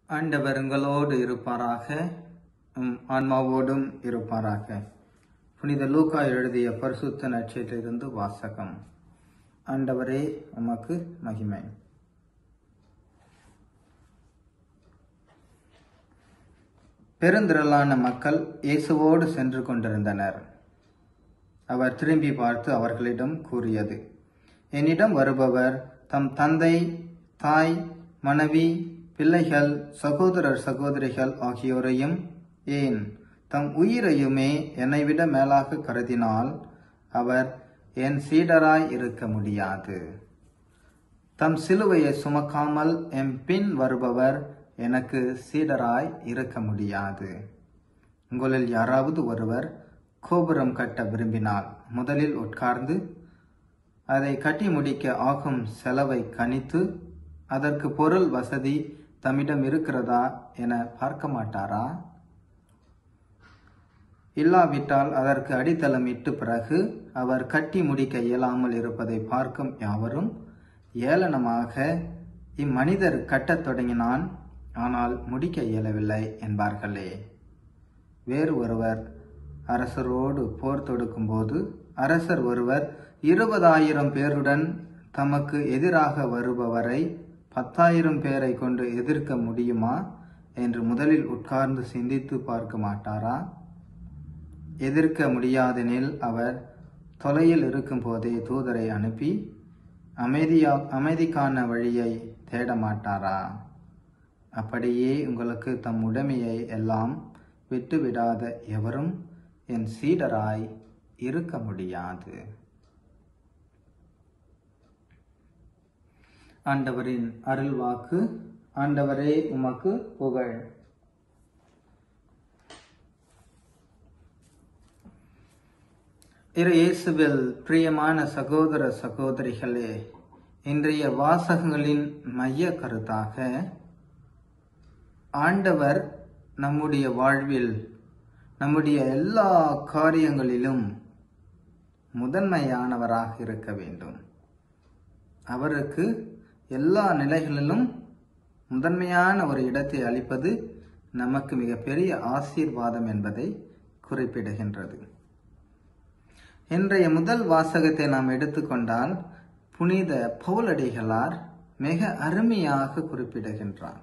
ஆண்டவர் உங்களோடு இருப்பாராக உம் ஆன்மாவோடும் இருப்பாராக புனித லூக்கா எழுதிய பரிசுத்த நட்சத்திலிருந்து வாசகம் ஆண்டவரே உமக்கு மகிமை பெருந்திரளான மக்கள் இயேசுவோடு சென்று கொண்டிருந்தனர் அவர் திரும்பி பார்த்து அவர்களிடம் கூறியது என்னிடம் வருபவர் தம் தந்தை தாய் மனைவி பிள்ளைகள் சகோதரர் சகோதரிகள் ஆகியோரையும் ஏன் தம் உயிரையுமே என்னை விட மேலாக கருதினால் அவர் என் சீடராய் இருக்க முடியாது தம் சிலுவையை சுமக்காமல் எம் பின் வருபவர் எனக்கு சீடராய் இருக்க முடியாது உங்களில் யாராவது ஒருவர் கோபுரம் கட்ட விரும்பினால் முதலில் உட்கார்ந்து அதை கட்டி முடிக்க ஆகும் செலவை கணித்து அதற்கு பொருள் வசதி தம்மிடம் இருக்கிறதா என பார்க்க மாட்டாரா இல்லாவிட்டால் அதற்கு அடித்தளமிட்டு பிறகு அவர் கட்டி முடிக்க இயலாமல் இருப்பதை பார்க்கும் யாவரும் ஏளனமாக இம்மனிதர் கட்டத் தொடங்கினான் ஆனால் முடிக்க இயலவில்லை என்பார்களே வேறு ஒருவர் அரசரோடு போர் தொடுக்கும்போது அரசர் ஒருவர் இருபதாயிரம் பேருடன் தமக்கு எதிராக வருபவரை பத்தாயிரம் பேரை கொண்டு எதிர்க்க முடியுமா என்று முதலில் உட்கார்ந்து சிந்தித்து பார்க்க மாட்டாரா எதிர்க்க முடியாதெனில் அவர் தொலையில் இருக்கும் போதே தூதரை அனுப்பி அமைதியா அமைதிக்கான வழியை தேட மாட்டாரா அப்படியே உங்களுக்கு தம் உடைமையை எல்லாம் விட்டுவிடாத எவரும் என் சீடராய் இருக்க முடியாது ஆண்டவரின் அருள் வாக்கு ஆண்டவரே உமக்கு புகழ் இரு இயேசுவில் பிரியமான சகோதர சகோதரிகளே இன்றைய வாசகங்களின் மைய கருத்தாக ஆண்டவர் நம்முடைய வாழ்வில் நம்முடைய எல்லா காரியங்களிலும் முதன்மையானவராக இருக்க வேண்டும் அவருக்கு எல்லா நிலைகளிலும் முதன்மையான ஒரு இடத்தை அளிப்பது நமக்கு மிகப்பெரிய ஆசீர்வாதம் என்பதை குறிப்பிடுகின்றது இன்றைய முதல் வாசகத்தை நாம் எடுத்துக்கொண்டால் புனித பவுலடிகளார் மிக அருமையாக குறிப்பிடுகின்றார்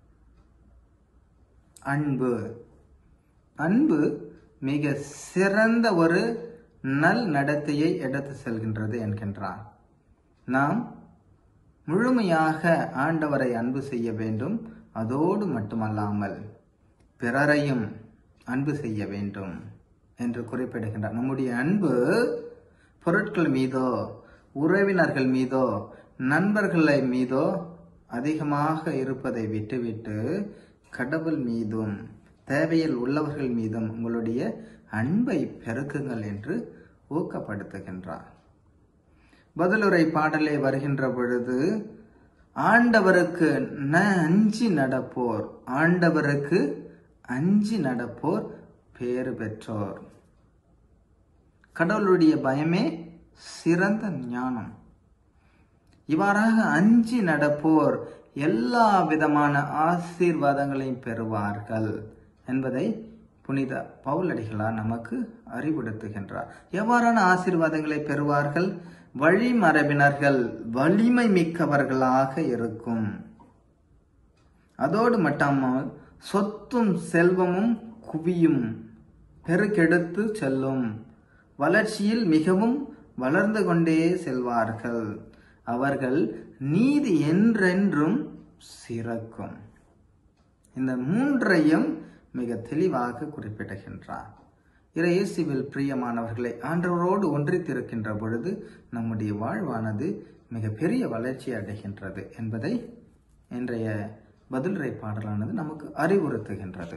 அன்பு அன்பு மிக சிறந்த ஒரு நல் நடத்தையை எடுத்து செல்கின்றது என்கின்றார் நாம் முழுமையாக ஆண்டவரை அன்பு செய்ய வேண்டும் அதோடு மட்டுமல்லாமல் பிறரையும் அன்பு செய்ய வேண்டும் என்று குறிப்பிடுகின்றார் நம்முடைய அன்பு பொருட்கள் மீதோ உறவினர்கள் மீதோ நண்பர்களை மீதோ அதிகமாக இருப்பதை விட்டுவிட்டு கடவுள் மீதும் தேவையில் உள்ளவர்கள் மீதும் உங்களுடைய அன்பை பெருக்குங்கள் என்று ஊக்கப்படுத்துகின்றார் பதிலுரை பாடலே வருகின்ற பொழுது ஆண்டவருக்கு ந அஞ்சி நடப்போர் ஆண்டவருக்கு அஞ்சி நடப்போர் பேறு பெற்றோர் கடவுளுடைய பயமே சிறந்த ஞானம் இவ்வாறாக அஞ்சி நடப்போர் எல்லா விதமான ஆசீர்வாதங்களையும் பெறுவார்கள் என்பதை புனித பவுலடிகளார் நமக்கு அறிவுறுத்துகின்றார் எவ்வாறான ஆசீர்வாதங்களை பெறுவார்கள் வழிமரபினர்கள் வலிமை மிக்கவர்களாக இருக்கும் அதோடு மட்டுமல் சொத்தும் செல்வமும் குவியும் பெருக்கெடுத்து செல்லும் வளர்ச்சியில் மிகவும் வளர்ந்து கொண்டே செல்வார்கள் அவர்கள் நீதி என்றென்றும் சிறக்கும் இந்த மூன்றையும் மிக தெளிவாக குறிப்பிடுகின்றார் இறையேசுவில் பிரியமானவர்களை ஆண்டவரோடு ஒன்றித்திருக்கின்ற பொழுது நம்முடைய வாழ்வானது மிக பெரிய வளர்ச்சி அடைகின்றது என்பதை இன்றைய பதிலுரை பாடலானது நமக்கு அறிவுறுத்துகின்றது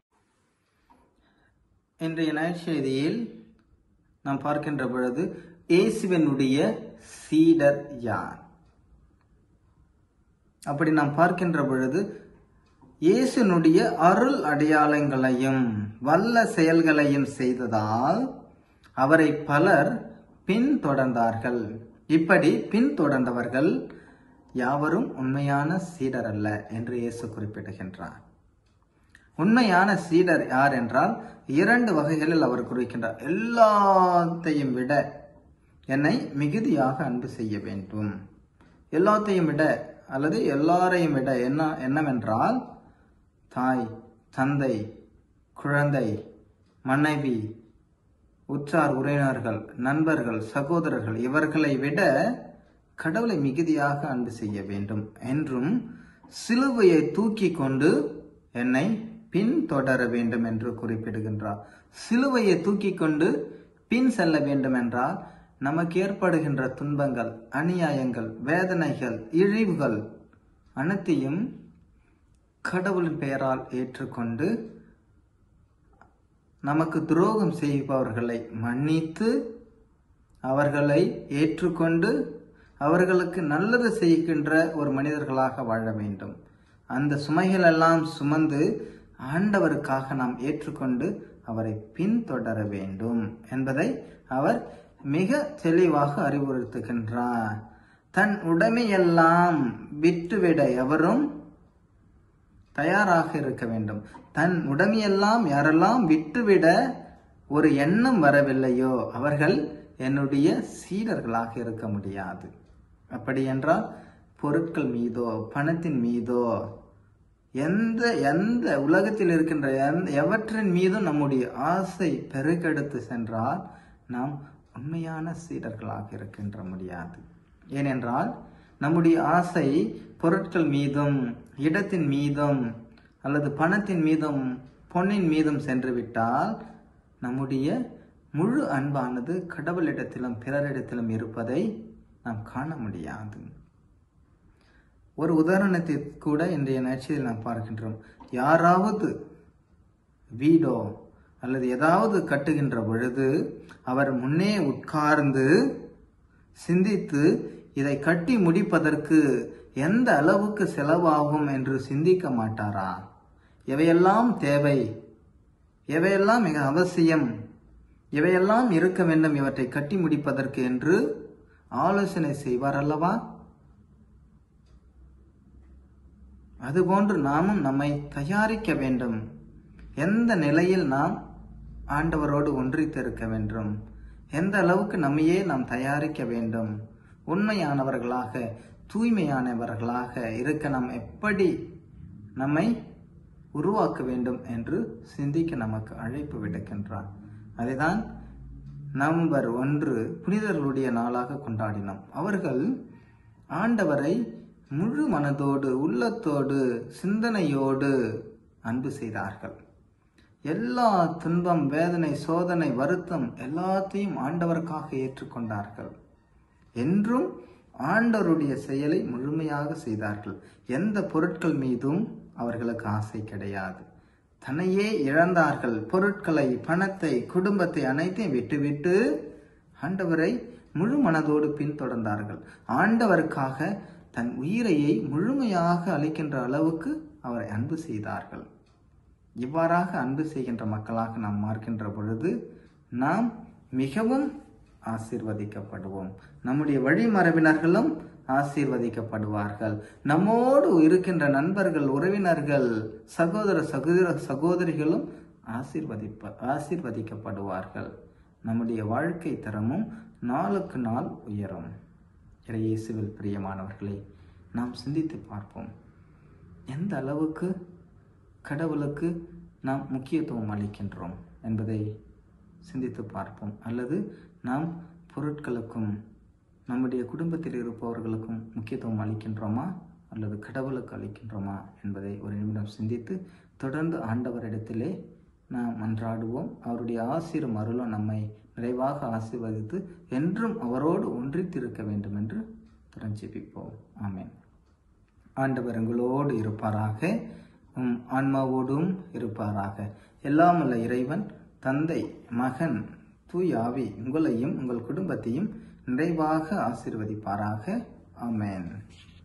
இன்றைய நற்செய்தியில் நாம் பார்க்கின்ற பொழுது இயேசுவனுடைய சீடர் யார் அப்படி நாம் பார்க்கின்ற பொழுது இயேசுனுடைய அருள் அடையாளங்களையும் வல்ல செயல்களையும் செய்ததால் அவரை பலர் பின்தொடர்ந்தார்கள் இப்படி பின்தொடர்ந்தவர்கள் யாவரும் உண்மையான சீடர் அல்ல என்று இயேசு குறிப்பிடுகின்றார் உண்மையான சீடர் யார் என்றால் இரண்டு வகைகளில் அவர் குறிக்கின்றார் எல்லாத்தையும் விட என்னை மிகுதியாக அன்பு செய்ய வேண்டும் எல்லாத்தையும் விட அல்லது எல்லாரையும் விட என்ன என்னவென்றால் தாய் தந்தை குழந்தை மனைவி உற்றார் உறவினர்கள் நண்பர்கள் சகோதரர்கள் இவர்களை விட கடவுளை மிகுதியாக அன்பு செய்ய வேண்டும் என்றும் சிலுவையை தூக்கி கொண்டு என்னை பின்தொடர வேண்டும் என்று குறிப்பிடுகின்றார் சிலுவையை தூக்கி கொண்டு பின் செல்ல வேண்டும் என்றால் நமக்கு ஏற்படுகின்ற துன்பங்கள் அநியாயங்கள் வேதனைகள் இழிவுகள் அனைத்தையும் கடவுளின் பெயரால் ஏற்றுக்கொண்டு நமக்கு துரோகம் செய்பவர்களை மன்னித்து அவர்களை ஏற்றுக்கொண்டு அவர்களுக்கு நல்லது செய்கின்ற ஒரு மனிதர்களாக வாழ வேண்டும் அந்த சுமைகள் எல்லாம் சுமந்து ஆண்டவருக்காக நாம் ஏற்றுக்கொண்டு அவரை பின்தொடர வேண்டும் என்பதை அவர் மிக தெளிவாக அறிவுறுத்துகின்றார் தன் உடைமையெல்லாம் விட்டுவிட எவரும் தயாராக இருக்க வேண்டும் தன் உடமையெல்லாம் யாரெல்லாம் விட்டுவிட ஒரு எண்ணம் வரவில்லையோ அவர்கள் என்னுடைய சீடர்களாக இருக்க முடியாது அப்படி என்றால் பொருட்கள் மீதோ பணத்தின் மீதோ எந்த எந்த உலகத்தில் இருக்கின்ற எந்த எவற்றின் மீதும் நம்முடைய ஆசை பெருக்கெடுத்து சென்றால் நாம் உண்மையான சீடர்களாக இருக்கின்ற முடியாது ஏனென்றால் நம்முடைய ஆசை பொருட்கள் மீதும் இடத்தின் மீதும் அல்லது பணத்தின் மீதும் பொன்னின் மீதும் சென்று விட்டால் நம்முடைய முழு அன்பானது கடவுளிடத்திலும் பிறரிடத்திலும் இருப்பதை நாம் காண முடியாது ஒரு உதாரணத்தை கூட இன்றைய நிகழ்ச்சியில் நாம் பார்க்கின்றோம் யாராவது வீடோ அல்லது ஏதாவது கட்டுகின்ற பொழுது அவர் முன்னே உட்கார்ந்து சிந்தித்து இதை கட்டி முடிப்பதற்கு எந்த அளவுக்கு செலவாகும் என்று சிந்திக்க மாட்டாரா எவையெல்லாம் தேவை எவையெல்லாம் மிக அவசியம் இவையெல்லாம் இருக்க வேண்டும் இவற்றை கட்டி முடிப்பதற்கு என்று ஆலோசனை செய்வார் அல்லவா அதுபோன்று நாமும் நம்மை தயாரிக்க வேண்டும் எந்த நிலையில் நாம் ஆண்டவரோடு ஒன்றித்திருக்க வேண்டும் எந்த அளவுக்கு நம்மையே நாம் தயாரிக்க வேண்டும் உண்மையானவர்களாக தூய்மையானவர்களாக இருக்க நாம் எப்படி நம்மை உருவாக்க வேண்டும் என்று சிந்திக்க நமக்கு அழைப்பு விடுக்கின்றார் அதைதான் நவம்பர் ஒன்று புனிதர்களுடைய நாளாக கொண்டாடினோம் அவர்கள் ஆண்டவரை முழு மனதோடு உள்ளத்தோடு சிந்தனையோடு அன்பு செய்தார்கள் எல்லா துன்பம் வேதனை சோதனை வருத்தம் எல்லாத்தையும் ஆண்டவருக்காக ஏற்றுக்கொண்டார்கள் என்றும் ஆண்டவருடைய செயலை முழுமையாக செய்தார்கள் எந்த பொருட்கள் மீதும் அவர்களுக்கு ஆசை கிடையாது தன்னையே இழந்தார்கள் பொருட்களை பணத்தை குடும்பத்தை அனைத்தையும் விட்டுவிட்டு ஆண்டவரை முழு மனதோடு பின்தொடர்ந்தார்கள் ஆண்டவருக்காக தன் உயிரையை முழுமையாக அளிக்கின்ற அளவுக்கு அவரை அன்பு செய்தார்கள் இவ்வாறாக அன்பு செய்கின்ற மக்களாக நாம் மார்க்கின்ற பொழுது நாம் மிகவும் ஆசீர்வதிக்கப்படுவோம் நம்முடைய வழிமரபினர்களும் ஆசீர்வதிக்கப்படுவார்கள் நம்மோடு இருக்கின்ற நண்பர்கள் உறவினர்கள் சகோதர சகோதர சகோதரிகளும் ஆசீர்வதிப்ப ஆசீர்வதிக்கப்படுவார்கள் நம்முடைய வாழ்க்கை தரமும் நாளுக்கு நாள் உயரும் இயேசுவில் பிரியமானவர்களே நாம் சிந்தித்து பார்ப்போம் எந்த அளவுக்கு கடவுளுக்கு நாம் முக்கியத்துவம் அளிக்கின்றோம் என்பதை சிந்தித்து பார்ப்போம் அல்லது நாம் பொருட்களுக்கும் நம்முடைய குடும்பத்தில் இருப்பவர்களுக்கும் முக்கியத்துவம் அளிக்கின்றோமா அல்லது கடவுளுக்கு அளிக்கின்றோமா என்பதை ஒரு நிமிடம் சிந்தித்து தொடர்ந்து ஆண்டவரிடத்திலே நாம் மன்றாடுவோம் அவருடைய ஆசிரும் அருளும் நம்மை நிறைவாக ஆசீர்வதித்து என்றும் அவரோடு ஒன்றித்திருக்க வேண்டும் என்று ஜெபிப்போம் ஆமென் ஆண்டவர் உங்களோடு இருப்பாராக உம் ஆன்மாவோடும் இருப்பாராக எல்லாம் உள்ள இறைவன் தந்தை மகன் தூய் ஆவி உங்களையும் உங்கள் குடும்பத்தையும் நிறைவாக ஆசீர்வதிப்பாராக ஆமென்